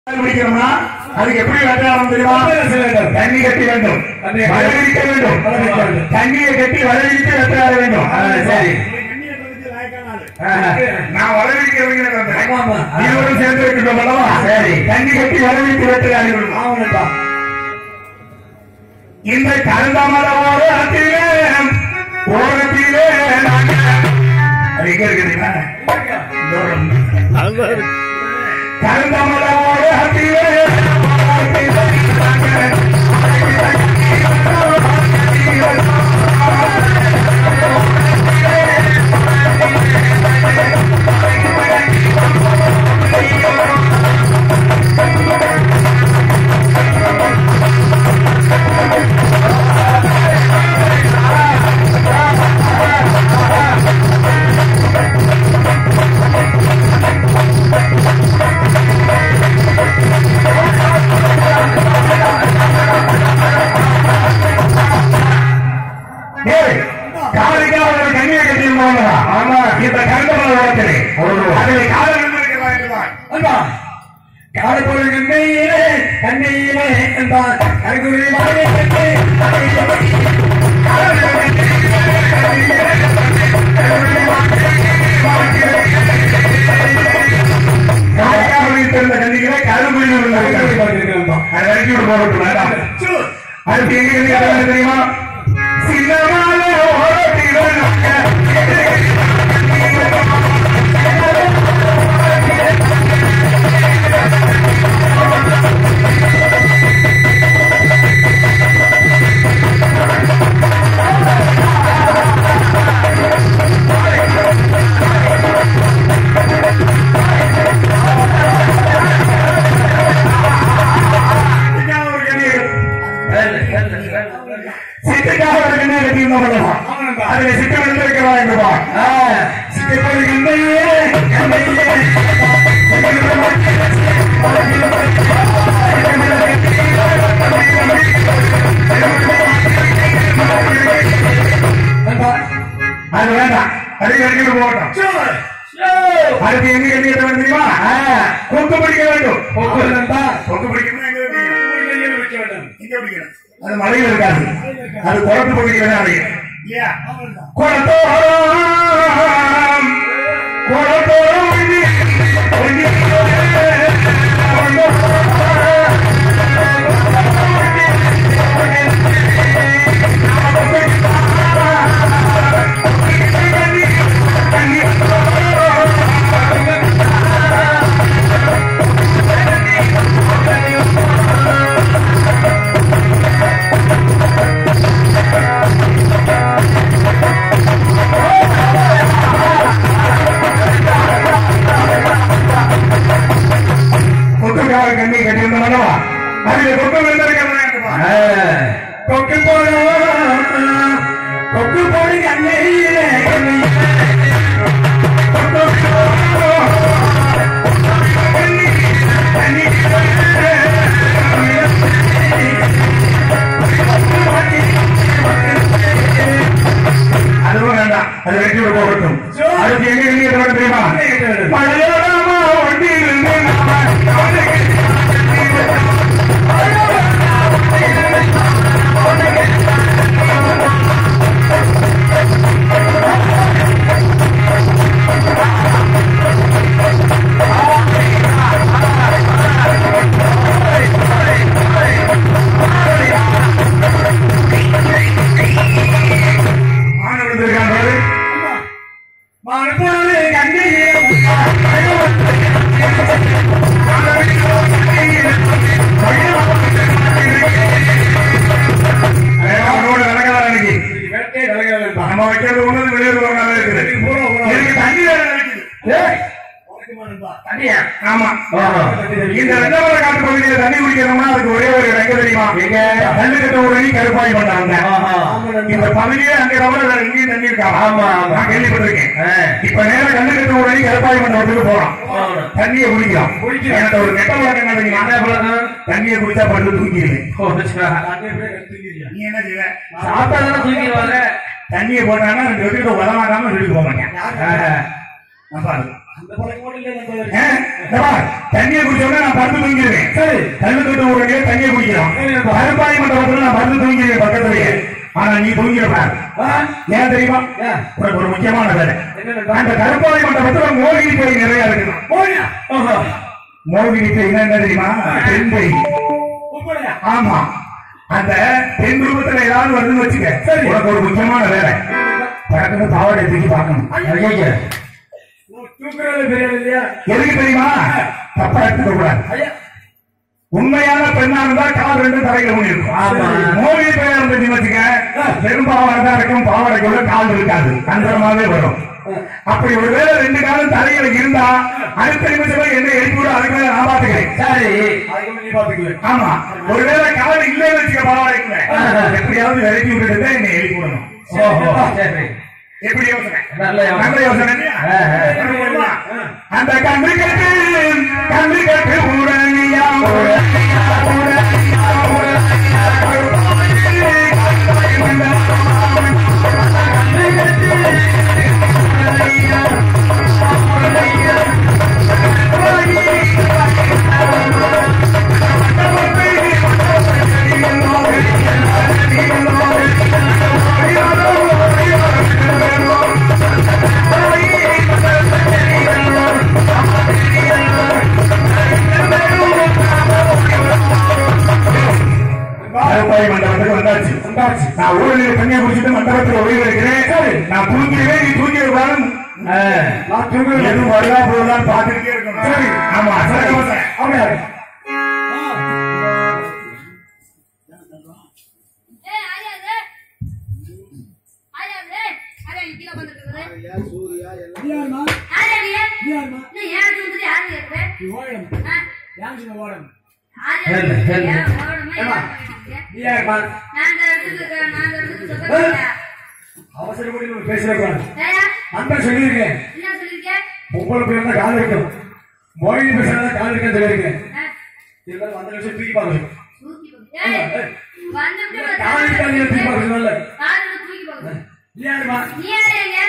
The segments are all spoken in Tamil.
பிடிக்கணும்னா அதுக்கு எப்படி வெட்டாளம் தெரியுமா தண்ணி கட்டி வேண்டும் வளவிக்க வேண்டும் தண்ணியை கட்டி வளவிட்டு வெட்டாட வேண்டும் சரி. நான் வளவிக்கிறவங்க ஆமா, ஆமா. இருவரும் சேர்ந்து வைக்கணும் அல்லவா சரி. தண்ணி கட்டி வளவிட்டு வெட்டாட வேண்டும் ஆமாப்பா இந்த கருந்தமல ஓரத்திலே ஓரத்திலே நாங்க- அது எங்க இருக்குதுங்களா கருந்தமல ஓரத்திலே ஓரத்திலே நாங்க- ஏய், காலைக்கு அவர்கள் கண்ணியை கட்டியிருந்தாங்க ஆமா இந்த கருந்தமல ஓரத்திலே அதில் காதல் இருந்திருக்கிறதா என்றுதான் அன்பா காலப்பொழுது கண்ணையிலே கண்ணையிலே என்பார் கருகுரி மகனை கண்டு காலைக்காக தெரிந்த கண்ணிகளை கரும்புலில் இருந்திருக்கிறது அதை இறக்கி விட்டு போகட்டும் வேண்டாம் அடுத்து எங்க இருந்து யாராவது தெரியுமா சின்னமான ஓரத்திலே நாங்க- சித்திக்காக ஒரு கண்ணியை சித்திக்காக ஒரு கண்ணியை கட்டியிருந்தோம் அதில் சித்தம் இருந்திருக்கிறதா என்றுவா சித்திப்பொழுது கண்ணையே கண்ணையே அது வேண்டாம் அதை இறக்கிட்டு போகட்டும் அதுக்கு எங்க கண்ணியை தெரியுமா கொக்கு பிடிக்க வேண்டும் கொக்கு பிடிக்கணும் எங்க பிடிக்கணும் இங்க பிடிக்கணும் அது மலையில் இருக்காது அது குளத்து பகுதியில் தான் அடையும் குளத்தோரம் குளத்தோரம் ஒண்ணி ஒண்ணி கொக்குக்காக கண்ணி கட்டியிருந்தோம் அதில் கொக்கு விழுந்திருக்கிறதா கொக்கு போடும் கொக்கு போடி கண்ணையிலே கொக்கு போடும் கண்ணி கண்ணி அதுவும் வேண்டாம் அது வெட்டி விட போகட்டும் அதுக்கு எங்க எங்க இருக்க தெரியுமா மலையோரமா ஒண்டி இருந்து ஆனவர்கள் இருக்காங்க மறுபொழுது கண்ணையிலே அவனோட நடக்கலாம் இன்னைக்கு வேட்டை கலகலப்பா நம்ம வைக்கிறது ஒண்ணு வெளியூர் ஒண்ணாவே இருக்குது எனக்கு தண்ணி வேற இருக்குது தண்ணியா ஆமா இந்த ரெண்டாவது காட்டு பகுதியில தண்ணி குடிக்கணும்னா அதுக்கு ஒரே ஒரு இடம் எங்க தெரியுமா கல்லு கட்ட ஒரு அணி கருப்பாய் பண்ணாங்க இந்த பகுதியே அங்க தவிர வேற எங்கேயும் தண்ணி இருக்கா ஆமா, ஆமா. நான் கேள்விப்பட்டிருக்கேன் இப்ப நேரம் கல்லு கட்ட ஒரு அணி கருப்பாய் மண்டபத்துக்கு போறோம் தண்ணியை குடிக்கலாம் குடிக்கலாம். எனக்கு ஒரு கெட்ட பழக்கம் என்ன தெரியுமா தண்ணியை குடிச்சா படுத்து தூக்கிடுவேன் நீ என்ன செய்வ சாப்பிட்டா தூக்கிடுவாங்க தண்ணியை போட்டாங்கன்னா ரெண்டு பேருக்கு உதவாடாம சொல்லிட்டு போக மாட்டேன் நான் பாரு. இந்த பழக்கம் கூட இல்ல நண்பர் ஆ, இந்த பார், தண்ணியை குடிச்சோடனே நான் படுத்து தூங்கிடுவேன் சரி கல்லு தொட்டு உடனே தண்ணியை குடிக்கிறோம் சரி, அப்பா. கருப்பாய் மண்டபத்துல நான் படுத்து தூங்கிடுவேன் பக்கத்துலயே ஆனா நீ தூங்கிடக்கூடாது ஆ, ஏன் தெரியுமா ஏன்? உனக்கு ஒரு முக்கியமான வேலை என்ன நண்பா? அந்த கருப்பாய் மண்டபத்துல மோகினி பேய் நிறைய இருக்குது போயா ஓஹோ மோகினி பேய் என்ன தெரியுமா பெண் பேய் உண்மையா ஆமா அந்த பெண் ரூபத்துல ஏதாவது வருதுன்னு வச்சுக்க சரி. உனக்கு ஒரு முக்கியமான வேலை பறக்கணும் பாவாடை தூக்கி பார்க்கணும் ஐயா, தூக்குறது பெரிய இல்லையா எதுக்கு தெரியுமா தப்பா எடுத்துக்க கூடாது ஐயா உண்மையான பெண்ணா இருந்தா கால் ரெண்டு தரையில மூணு இருக்கும் ஆமா. மோகினி பேயா இருந்துச்சு வச்சுக்க வெறும் பாவாடை தான் இருக்கும் பாவாடைக்குள்ள கால் இருக்காது கந்தரமாவே வரும் அப்படி ஒருவேளை ரெண்டு காலம் தலையில இருந்தா அடுத்த நிமிஷமே என்ன எழுப்பி விட அதுக்கு மேல நான் பாத்துக்கிறேன் சரி அதுக்கு நீ பாத்துக்கல ஆமா ஒருவேளை கால் இல்லைன்னு வச்சுக்க பாவாடைக்குள்ள ஆஹா. எப்படியாவது விலக்கி விட்டுட்டு தான் என்னை எழுப்பி விடணும் ஓஹோ சரி எப்படி யோசனை நல்ல யோசனை. நல்ல யோசனை இல்லையா? ஆஹா. எப்படி தெரியுமா? அந்த கன்று கட்டு கன்று கட்டு உடனியா உடனியா உடனியா உடனியா கருப்பாய் மண்டபத்துக்கு வந்தாச்சு வந்தாச்சு நான் ஊரில் தண்ணியை குடிச்சிட்டு மண்டபத்தில் ஓய்வு இருக்கிறேன் நான் தூங்கிடுவேன் நீ தூங்கி கூடாது நான் தூக்குறது எதுவும் வருதா போகுதான்னு பார்த்துக்கிட்டே இருக்கணும் சரி ஆமா சரி யோசனை. அப்படியா ஏய் ஆரியாதே ஆரியாதே ஆரியா கீழ வந்துருக்குது ஆரியா நீ நீ ஏன் தூங்குறீ ஆரியா இருக்கு ஆரியா ஹெல், ஹெல். ஏன் ஓடணும் ஏம்மா? ஏன் நீ யாருமா நான் இந்த இடத்துக்கு இருக்கேன் நான் இந்த இடத்துக்கு சொல்றேன் அவசரப்படி நம்ம பேசக்கூடாது ஏயா நண்பர் சொல்லியிருக்கேன் என்ன சொல்லிருக்கேன் ஒவ்வொரு பேர் தான் கால் இருக்கும் மொழி பேசுறதா கால் இருக்குன்னு சொல்லியிருக்கேன் இருந்தாலும் அந்த நிமிஷம் தூக்கி பார்க்கணும் தூக்கி போடு ஏய் வந்துட்டு கால் இருக்காது தூக்கி பார்க்கணும்ல கால் தூக்கி போடு நீ யாருமா நீ யாரேங்க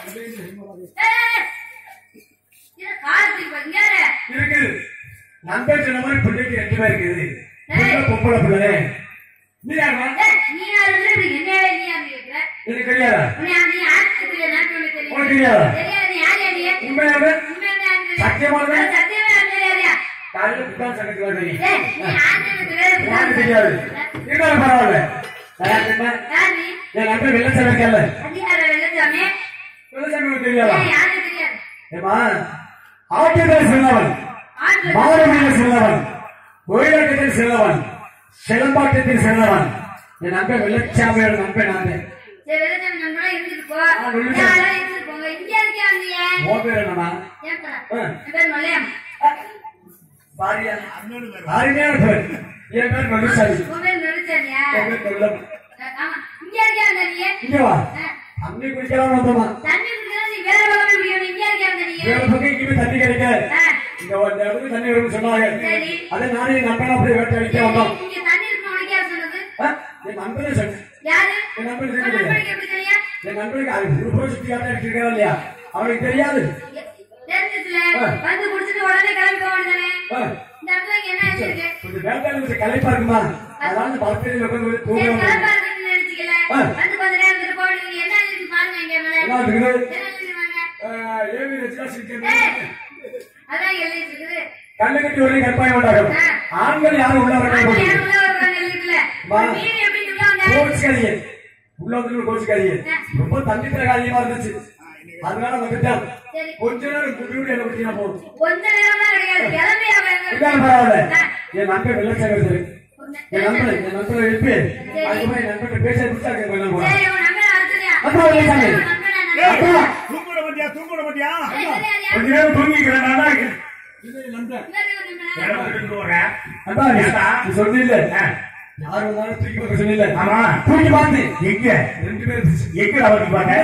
ஏய் இது கால் தூக்கி போடு இங்க யாரு இருக்குது நண்பர் சொன்ன மாதிரி பிள்ளைக்கு ரெண்டு பேர் இருக்குது பிள்ளை பொம்பளை பிள்ளை நீ யாருமா ஏய் நீ யாரு இப்படி என்ன நீ யாரு கேக்குற எனக்கு தெரியாதா உன்னை நீ ஆட்சி தெரியல நான் உனக்கு தெரியும் உனக்கு தெரியாதா? தெரியாது நீ யார் யாரு உண்மையாவே உண்மையாவே யாரு தெரியும்? சத்தியமாவே? அது சத்தியமே யாரு தெரியாதயா? காலையில புத்தகம் சங்கத்துக்கு வருவீங்க ஏய், நீ யாருன்னு தெரியாது, யாருக்கு தெரியாது இருந்தாலும் பரவாயில்ல யார் தெரியுமா? யார் நீ? என் நண்பர் வெள்ளச்சாமி இருக்கல அதிகார வெள்ளச்சாமி. வெள்ளச்சாமி உனக்கு தெரியாதா ஏய், யாருக்கு தெரியாது? ஏமா ஆட்டியத்தில் செல்லவன் ஆட்ல- மாரடியில் செல்லவன் ஒயிலக்கத்தில் செல்லவன் சிலம்பாட்டத்தில் செல்லவன் என் நண்பன் வெள்ளச்சாமியோட நண்பன் நான் சரி, வெள்ளச்சாமி நண்பனா இருந்துட்டு போ. ஆ, வெள்ளச்சாமி. யாரா இருந்துட்டு போங்க. இங்க இருக்கியா நீ? உன் பேர் என்னமா ஏன்பா? ஆ. என் பேர் மலையம். பாரியா அருமையான பேர் என் பேர் வெள்ளச்சாமி உன் பேர் வெள்ளச்சாமியா? என் பேர் வெள்ளம் ஆமா. இங்க இருக்கியா இருந்த நீ? இங்க வா ஆ. அன்னை குடிக்கலாம் வந்தோமா தண்ணி குடிக்கிறதா நீ வேற பக்கமே குடிக்கணும். இங்க இருக்கியா இருந்த நீ? வேற பக்கம் எங்கேயுமே தண்ணி கிடைக்க ஆ. இங்க ஒரு இடத்துக்கு தண்ணி வரும்னு சொன்னாங்க சரி. அதை நானே என் நண்பனை அப்படியே வேட்டை அடிக்க வந்தோம் இங்க தண்ணி இருக்கணும் உனக்கு யார் சொன்னது? ஆ, என் நண்பனே சொன்னேன் யாரு? என் நண்பன் உன் தெரியாது நண்பனுக்கு எப்படி தெரியும்? என் நண்பனுக்கு அது ஒரு போய் சுத்தி காட்ட எடுத்துருக்கா இல்லையா அவனுக்கு தெரியாது தெரிஞ்சிச்சுல. ஆ. வந்து குடிச்சிட்டு உடனே கிளம்பி போக வேண்டியதானே? ஆ, இந்த இடத்துல இங்க என்ன ஆயிருக்கு? கொஞ்சம் வேட்டாளி கொஞ்சம் களைப்பா இருக்குமா அதனால பக்கத்துல உட்காந்து சரி, தூங்க கிளம்பா இருக்குன்னு நினைச்சுக்கல. ஆ. வந்து கொஞ்ச நேரம் இருந்துட்டு போக வேண்டியது. என்ன ஆயிருக்கு பாருங்க இங்க மேல. என்ன இருக்குது என்ன ஆயிருக்கு பாருங்க. ஏவி ரசிகா சிரிக்கிறது ஏய், அதான் எழுதிட்டு இருக்குது. கண்ணு கட்டி ஒரே கற்பாயம் உண்டாகும் ஆண்கள் யாரும் உள்ள ஆனா வரக்கூடாது யாரும் உள்ள வரக்கூடாது எழுதிருக்குல்ல. வா. ஒரு மீன் எப்படி உள்ள வந்தா? கோச்சுக்காதீங்க உள்ள வந்து கோச்சுக்காதீங்க ரொம்ப தண்ணி பிறகு அதிகமா இருந்துச்சு அதனால வந்துட்டேன் சரி. கொஞ்ச நேரம் குடியோடு என்ன பத்தினா போதும் கொஞ்ச நேரம் தான் கிடையாது. கிளம்பி அவன் எங்க இருந்தாலும் பரவாயில்ல என் நண்பன் வெள்ளச்சாமி ஒண்ணு. என் நண்பன் என் நண்பனை எழுப்பி அதுக்கப்புறம் என் நண்பன் பேச பிடிச்சா கேட்க சரி, உன் நம்பர் அடுத்ததுயா? அப்பா, ஒரு நிமிஷம். உன் நம்பர் நான் ஏய், நம்பர். தூங்குற பத்தியா தூங்குற பத்தியா ஏய், இது யாரு? கொஞ்ச நேரம் தூங்கிக்கிறேன் நான் தான் நண்பன் இன்னொரு ஒரு நம்பர். இடத்துக்கு போறேன் அண்ணா, நீ ஏண்டா? நீ சொன்னீல்ல ஆ. யார் வந்தாலும் தூக்கி பார்க்க சொன்னீல்ல ஆமா தூக்கி பார்த்து எங்க ரெண்டு பேரும் இருந்துச்சு. எங்க அவருக்கு பாருங்க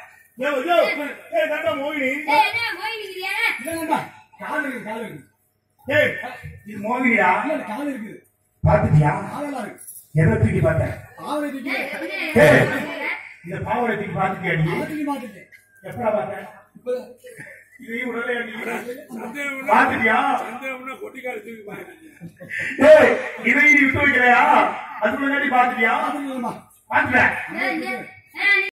மோகினி ஏய், என்ன போய் நிக்கிறியா? இல்ல, இல்ல, கால் இருக்கு கால் இருக்கு ஏய், இது மோகினியா இல்ல, கால் இருக்கு பாத்துட்டியா காலெல்லாம் இருக்கு எதை தூக்கி பார்த்த ஆவலை தூக்கி ஏய், வந்து ஏய். என்ன இந்த பாவடை தூக்கி பார்த்துட்டியா நீ அதை தூக்கி மாட்டுட்டேன் எப்படா பார்த்த இப்ப இதையும் உடனே சந்தேகம் பாத்துட்டியா சந்தேகம்னா கொட்டிக்காரி தூக்கி பாருங்க ஏய் இதையும் நீ விட்டு வைக்கலையா அதுக்கு முன்னாடி பாத்துட்டியா பாத்துட்ட ஏய், ஏய், ஏய்,